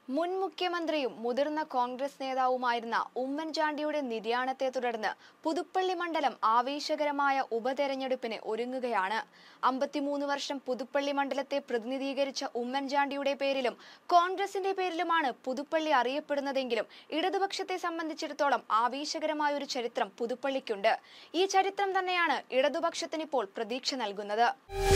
മുൻ മുഖ്യമന്ത്രിയും മുതിർന്ന കോൺഗ്രസ് നേതാവുമായിരുന്ന ഉമ്മൻചാണ്ടിയുടെ നിര്യാണത്തെ തുടർന്ന് പുതുപ്പള്ളി മണ്ഡലം ആവേശകരമായ ഉപതെരഞ്ഞെടുപ്പിന് ഒരുങ്ങുകയാണ് അമ്പത്തിമൂന്ന് വർഷം പുതുപ്പള്ളി മണ്ഡലത്തെ പ്രതിനിധീകരിച്ച ഉമ്മൻചാണ്ടിയുടെ പേരിലും കോൺഗ്രസിന്റെ പേരിലുമാണ് പുതുപ്പള്ളി അറിയപ്പെടുന്നതെങ്കിലും ഇടതുപക്ഷത്തെ സംബന്ധിച്ചിടത്തോളം ആവേശകരമായ ഒരു ചരിത്രം പുതുപ്പള്ളിക്കുണ്ട് ഈ ചരിത്രം തന്നെയാണ് ഇടതുപക്ഷത്തിനിപ്പോൾ പ്രതീക്ഷ നൽകുന്നത്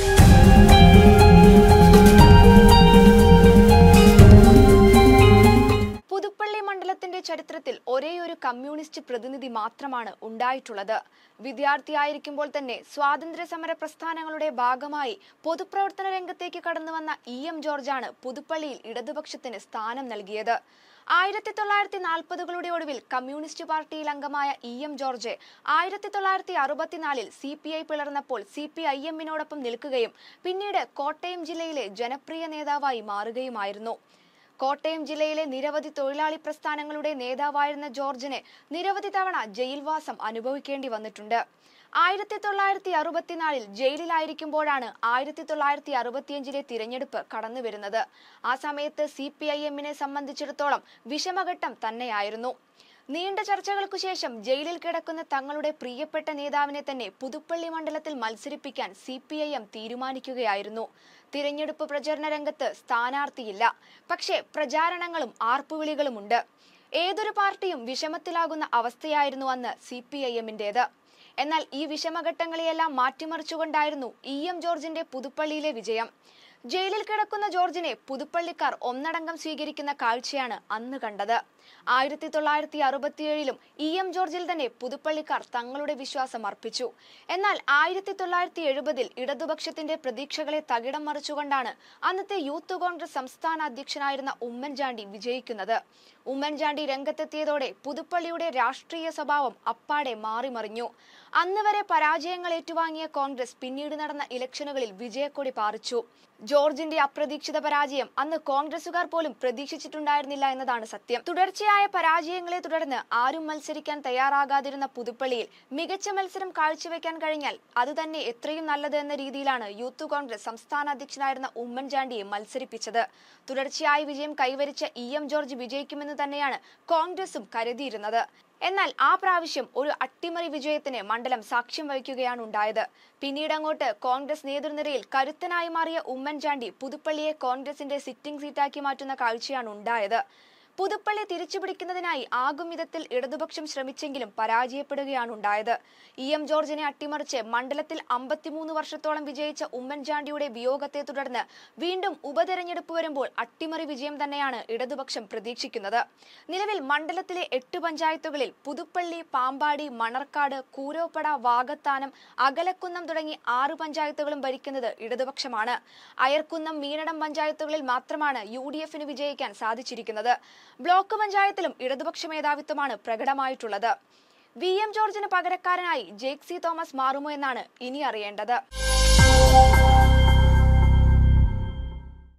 പുതുപ്പള്ളി മണ്ഡലത്തിന്റെ ചരിത്രത്തിൽ ഒരേയൊരു കമ്മ്യൂണിസ്റ്റ് പ്രതിനിധി മാത്രമാണ് ഉണ്ടായിട്ടുള്ളത് വിദ്യാർത്ഥിയായിരിക്കുമ്പോൾ തന്നെ സ്വാതന്ത്ര്യ സമര പ്രസ്ഥാനങ്ങളുടെ ഭാഗമായി പൊതുപ്രവർത്തന രംഗത്തേക്ക് കടന്നു വന്ന ഇ എം ജോർജാണ് പുതുപ്പള്ളിയിൽ ഇടതുപക്ഷത്തിന് സ്ഥാനം നൽകിയത് ആയിരത്തി തൊള്ളായിരത്തി നാൽപ്പതുകളുടെ ഒടുവിൽ കമ്മ്യൂണിസ്റ്റ് പാർട്ടിയിൽ അംഗമായ ഇ എം ജോർജ് ആയിരത്തി തൊള്ളായിരത്തി അറുപത്തിനാലിൽ സി പി ഐ പിളർന്നപ്പോൾ സി പി ഐ എമ്മിനോടൊപ്പം നിൽക്കുകയും പിന്നീട് കോട്ടയം ജില്ലയിലെ ജനപ്രിയ നേതാവായി മാറുകയുമായിരുന്നു കോട്ടയം ജില്ലയിലെ നിരവധി തൊഴിലാളി പ്രസ്ഥാനങ്ങളുടെ നേതാവായിരുന്ന ജോർജിന് നിരവധി തവണ ജയിൽവാസം അനുഭവിക്കേണ്ടി വന്നിട്ടുണ്ട് ആയിരത്തി തൊള്ളായിരത്തി അറുപത്തിനാലിൽ ജയിലിലായിരിക്കുമ്പോഴാണ് ആയിരത്തി തൊള്ളായിരത്തി അറുപത്തിയഞ്ചിലെ തിരഞ്ഞെടുപ്പ് കടന്നു വരുന്നത് ആ സമയത്ത് സി പി ഐ എമ്മിനെ സംബന്ധിച്ചിടത്തോളം വിഷമഘട്ടം തന്നെയായിരുന്നു നീണ്ട ചർച്ചകൾക്കു ശേഷം ജയിലിൽ കിടക്കുന്ന തങ്ങളുടെ പ്രിയപ്പെട്ട നേതാവിനെ തന്നെ പുതുപ്പള്ളി മണ്ഡലത്തിൽ മത്സരിപ്പിക്കാൻ സി പി ഐ എം തീരുമാനിക്കുകയായിരുന്നു തിരഞ്ഞെടുപ്പ് പ്രചരണ രംഗത്ത് സ്ഥാനാർത്ഥിയില്ല പക്ഷേ പ്രചാരണങ്ങളും ആർപ്പുവിളികളുമുണ്ട് ഏതൊരു പാർട്ടിയും വിഷമത്തിലാകുന്ന അവസ്ഥയായിരുന്നു അന്ന് സി പി ഐ എമ്മിൻ്റേത് എന്നാൽ ഈ വിഷമഘട്ടങ്ങളെയെല്ലാം മാറ്റിമറിച്ചുകൊണ്ടായിരുന്നു ഇ എം ജോർജിന്റെ പുതുപ്പള്ളിയിലെ വിജയം ജയിലിൽ കിടക്കുന്ന ജോർജിനെ പുതുപ്പള്ളിക്കാർ ഒന്നടങ്കം സ്വീകരിക്കുന്ന കാഴ്ചയാണ് അന്ന് കണ്ടത് ആയിരത്തി തൊള്ളായിരത്തി അറുപത്തിയേഴിലും ഇ എം ജോർജിൽ തന്നെ പുതുപ്പള്ളിക്കാർ തങ്ങളുടെ വിശ്വാസം അർപ്പിച്ചു എന്നാൽ ആയിരത്തി തൊള്ളായിരത്തി എഴുപതിൽ ഇടതുപക്ഷത്തിന്റെ പ്രതീക്ഷകളെ തകിടം മറിച്ചുകൊണ്ടാണ് അന്നത്തെ യൂത്ത് കോൺഗ്രസ് സംസ്ഥാന അധ്യക്ഷനായിരുന്ന ഉമ്മൻചാണ്ടി വിജയിക്കുന്നത് ഉമ്മൻചാണ്ടി രംഗത്തെത്തിയതോടെ പുതുപ്പള്ളിയുടെ രാഷ്ട്രീയ സ്വഭാവം അപ്പാടെ മാറിമറിഞ്ഞു അന്ന് വരെ പരാജയങ്ങൾ ഏറ്റുവാങ്ങിയ കോൺഗ്രസ് പിന്നീട് നടന്ന ഇലക്ഷനുകളിൽ വിജയക്കൊടി പാറിച്ചു ജോർജിന്റെ അപ്രതീക്ഷിത പരാജയം അന്ന് കോൺഗ്രസുകാർ പോലും പ്രതീക്ഷിച്ചിട്ടുണ്ടായിരുന്നില്ല എന്നതാണ് സത്യം തുടർച്ചയായ പരാജയങ്ങളെ തുടർന്ന് ആരും മത്സരിക്കാൻ തയ്യാറാകാതിരുന്ന പുതുപ്പള്ളിയിൽ മികച്ച മത്സരം കാഴ്ചവെക്കാൻ കഴിഞ്ഞാൽ അത് തന്നെ എത്രയും നല്ലത് എന്ന രീതിയിലാണ് യൂത്ത് കോൺഗ്രസ് സംസ്ഥാന അധ്യക്ഷനായിരുന്ന ഉമ്മൻചാണ്ടിയെ മത്സരിപ്പിച്ചത് തുടർച്ചയായി വിജയം കൈവരിച്ച ഇ എം ജോർജ് വിജയിക്കുമെന്ന് തന്നെയാണ് കോൺഗ്രസും കരുതിയിരുന്നത് എന്നാൽ ആ പ്രാവശ്യം ഒരു അട്ടിമറി വിജയത്തിന് മണ്ഡലം സാക്ഷ്യം വഹിക്കുകയാണ് ഉണ്ടായത് പിന്നീട് അങ്ങോട്ട് കോൺഗ്രസ് നേതൃനിരയിൽ കരുത്തനായി മാറിയ ഉമ്മൻചാണ്ടി പുതുപ്പള്ളിയെ കോൺഗ്രസിന്റെ സിറ്റിംഗ് സീറ്റാക്കി മാറ്റുന്ന കാഴ്ചയാണ് ഉണ്ടായത് പുതുപ്പള്ളി തിരിച്ചുപിടിക്കുന്നതിനായി ആകും വിധത്തിൽ ഇടതുപക്ഷം ശ്രമിച്ചെങ്കിലും പരാജയപ്പെടുകയാണ് ഉണ്ടായത് ഇ എം ജോർജിനെ അട്ടിമറിച്ച് മണ്ഡലത്തിൽ അമ്പത്തിമൂന്ന് വർഷത്തോളം വിജയിച്ച ഉമ്മൻചാണ്ടിയുടെ വിയോഗത്തെ തുടർന്ന് വീണ്ടും ഉപതെരഞ്ഞെടുപ്പ് വരുമ്പോൾ അട്ടിമറി വിജയം തന്നെയാണ് ഇടതുപക്ഷം പ്രതീക്ഷിക്കുന്നത് നിലവിൽ മണ്ഡലത്തിലെ എട്ട് പഞ്ചായത്തുകളിൽ പുതുപ്പള്ളി പാമ്പാടി മണർക്കാട് കൂരോപ്പട വാകത്താനം അകലക്കുന്നം തുടങ്ങി ആറ് പഞ്ചായത്തുകളും ഭരിക്കുന്നത് ഇടതുപക്ഷമാണ് അയർക്കുന്നം മീനടം പഞ്ചായത്തുകളിൽ മാത്രമാണ് യു ഡി എഫിന് വിജയിക്കാൻ സാധിച്ചിരിക്കുന്നത് ബ്ലോക്ക് പഞ്ചായത്തിലും ഇടതുപക്ഷ മേധാവിത്വമാണ് പ്രകടമായിട്ടുള്ളത് വി എം ജോർജിന് പകരക്കാരനായി ജേക്സി തോമസ് മാറുമോ എന്നാണ് ഇനി അറിയേണ്ടത്